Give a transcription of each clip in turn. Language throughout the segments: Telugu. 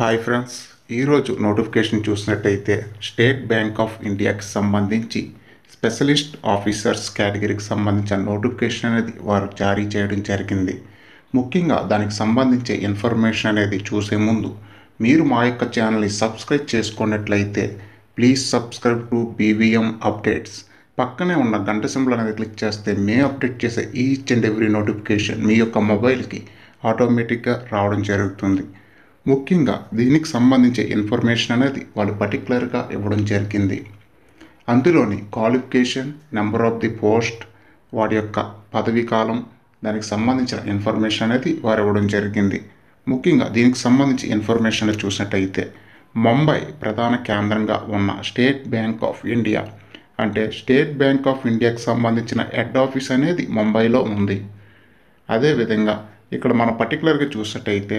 హాయ్ ఫ్రెండ్స్ ఈరోజు నోటిఫికేషన్ చూసినట్టయితే స్టేట్ బ్యాంక్ ఆఫ్ ఇండియాకి సంబంధించి స్పెషలిస్ట్ ఆఫీసర్స్ కేటగిరీకి సంబంధించిన నోటిఫికేషన్ అనేది వారు జారీ చేయడం జరిగింది ముఖ్యంగా దానికి సంబంధించే ఇన్ఫర్మేషన్ అనేది చూసే ముందు మీరు మా యొక్క ఛానల్ని సబ్స్క్రైబ్ చేసుకున్నట్లయితే please subscribe to BVM updates పక్కనే ఉన్న గంట సింబల్ అనేది క్లిక్ చేస్తే మేము అప్డేట్ చేసే ఈచ్ అండ్ ఎవ్రీ నోటిఫికేషన్ మీ యొక్క మొబైల్కి ఆటోమేటిక్గా రావడం జరుగుతుంది ముఖ్యంగా దీనికి సంబంధించే ఇన్ఫర్మేషన్ అనేది వాళ్ళు పర్టికులర్గా ఇవ్వడం జరిగింది అందులోని qualification number of the post వాటి యొక్క పదవీ కాలం దానికి సంబంధించిన ఇన్ఫర్మేషన్ అనేది వారు ఇవ్వడం జరిగింది ముఖ్యంగా దీనికి సంబంధించి ఇన్ఫర్మేషన్ అనేది చూసినట్టయితే ముంబై ప్రధాన కేంద్రంగా ఉన్న స్టేట్ బ్యాంక్ ఆఫ్ ఇండియా అంటే స్టేట్ బ్యాంక్ ఆఫ్ ఇండియాకి సంబంధించిన హెడ్ ఆఫీస్ అనేది ముంబైలో ఉంది అదేవిధంగా ఇక్కడ మనం పర్టికులర్గా చూసినట్టయితే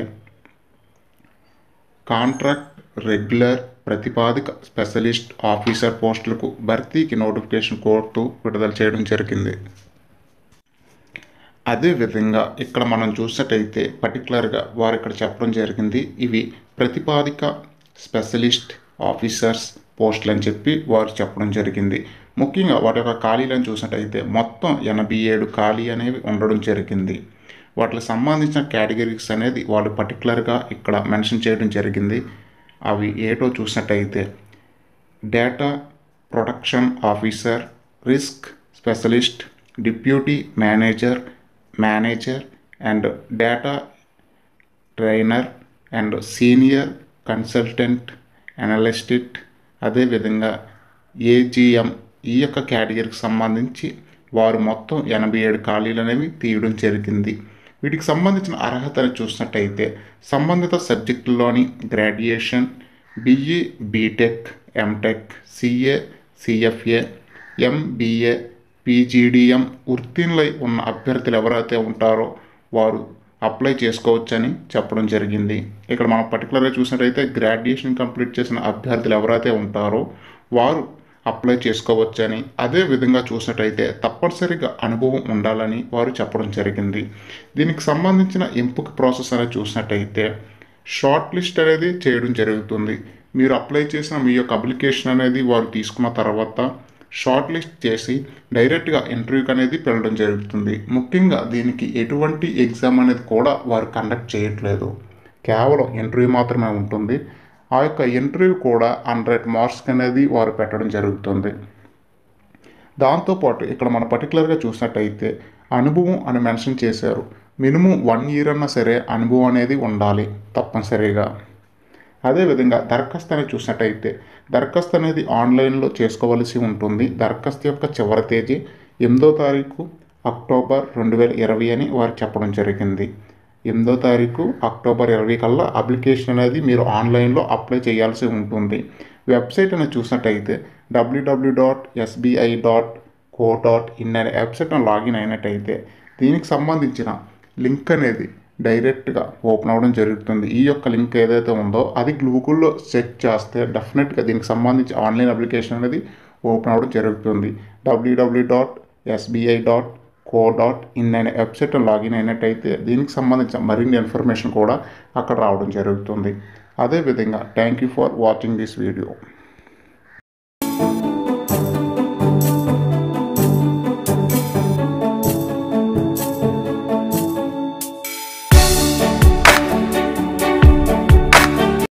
కాంట్రాక్ట్ రెగ్యులర్ ప్రతిపాదిక స్పెషలిస్ట్ ఆఫీసర్ పోస్టులకు భర్తీకి నోటిఫికేషన్ కోర్టు విడుదల చేయడం జరిగింది అదేవిధంగా ఇక్కడ మనం చూసినట్టయితే పర్టికులర్గా వారు ఇక్కడ చెప్పడం జరిగింది ఇవి ప్రతిపాదిక స్పెషలిస్ట్ ఆఫీసర్స్ పోస్టులు అని చెప్పి వారు చెప్పడం జరిగింది ముఖ్యంగా వాటి యొక్క ఖాళీలను చూసినట్టయితే మొత్తం ఎనభై ఏడు ఖాళీ అనేవి ఉండడం జరిగింది వాటికి సంబంధించిన కేటగిరీస్ అనేది వాళ్ళు పర్టికులర్గా ఇక్కడ మెన్షన్ చేయడం జరిగింది అవి ఏటో చూసినట్టయితే data protection officer risk specialist deputy manager manager and data trainer and senior consultant అనలిస్టిట్ అదేవిధంగా ఏజిఎం ఈ యొక్క కేటగిరీకి సంబంధించి వారు మొత్తం ఎనభై ఏడు ఖాళీలు అనేవి తీయడం జరిగింది వీటికి సంబంధించిన అర్హతను చూసినట్టయితే సంబంధిత సబ్జెక్టుల్లోని graduation BE BTech MTech CA CFA MBA PGDM ఉత్తీర్ణులై ఉన్న అభ్యర్థులు ఎవరైతే ఉంటారో వారు అప్లై చేసుకోవచ్చని చెప్పడం జరిగింది ఇక్కడ మనం పర్టికులర్గా చూసినట్టయితే గ్రాడ్యుయేషన్ కంప్లీట్ చేసిన అభ్యర్థులు ఎవరైతే ఉంటారో వారు అప్లై చేసుకోవచ్చని అదే విధంగా చూసినట్టయితే తప్పనిసరిగా అనుభవం ఉండాలని వారు చెప్పడం జరిగింది దీనికి సంబంధించిన ఎంపిక ప్రాసెస్ అనేది చూసినట్టయితే షార్ట్ లిస్ట్ అనేది చేయడం జరుగుతుంది మీరు అప్లై చేసిన మీ యొక్క అప్లికేషన్ అనేది వారు తీసుకున్న తర్వాత షార్ట్ లిస్ట్ చేసి డైరెక్ట్గా ఇంటర్వ్యూకి అనేది వెళ్ళడం జరుగుతుంది ముఖ్యంగా దీనికి ఎటువంటి ఎగ్జామ్ అనేది కూడా వారు కండక్ట్ చేయట్లేదు కేవలం ఇంటర్వ్యూ మాత్రమే ఉంటుంది ఆ యొక్క ఇంటర్వ్యూ కూడా హండ్రెడ్ మార్క్స్ అనేది వారు పెట్టడం జరుగుతుంది దాంతోపాటు ఇక్కడ మనం పర్టికులర్గా చూసినట్టయితే అనుభవం అని మెన్షన్ చేశారు మినిమం వన్ ఇయర్ అన్నా సరే అనుభవం అనేది ఉండాలి తప్పనిసరిగా అదేవిధంగా దరఖాస్తు అనేది చూసినట్టయితే దరఖాస్తు అనేది ఆన్లైన్లో చేసుకోవలసి ఉంటుంది దరఖాస్తు యొక్క చివరి తేదీ ఎనిమిదో తారీఖు అక్టోబర్ రెండు వేల ఇరవై అని వారు చెప్పడం జరిగింది ఎనిమిదో తారీఖు అక్టోబర్ ఇరవై కల్లా అప్లికేషన్ అనేది మీరు ఆన్లైన్లో అప్లై చేయాల్సి ఉంటుంది వెబ్సైట్ అనేది చూసినట్టయితే WWW dot SBI dot co dot in అనే వెబ్సైట్ను లాగిన్ అయినట్టయితే దీనికి సంబంధించిన లింక్ అనేది డైరెక్ట్గా ఓపెన్ అవ్వడం జరుగుతుంది ఈ యొక్క లింక్ ఏదైతే ఉందో అది గూగుల్లో చెక్ చేస్తే డెఫినెట్గా దీనికి సంబంధించి ఆన్లైన్ అప్లికేషన్ అనేది ఓపెన్ అవ్వడం జరుగుతుంది WWW dot SBI dot co dot in అనే వెబ్సైట్ లాగిన్ అయినట్టయితే దీనికి సంబంధించిన మరిన్ని ఇన్ఫర్మేషన్ కూడా అక్కడ రావడం జరుగుతుంది అదేవిధంగా thank you for watching this video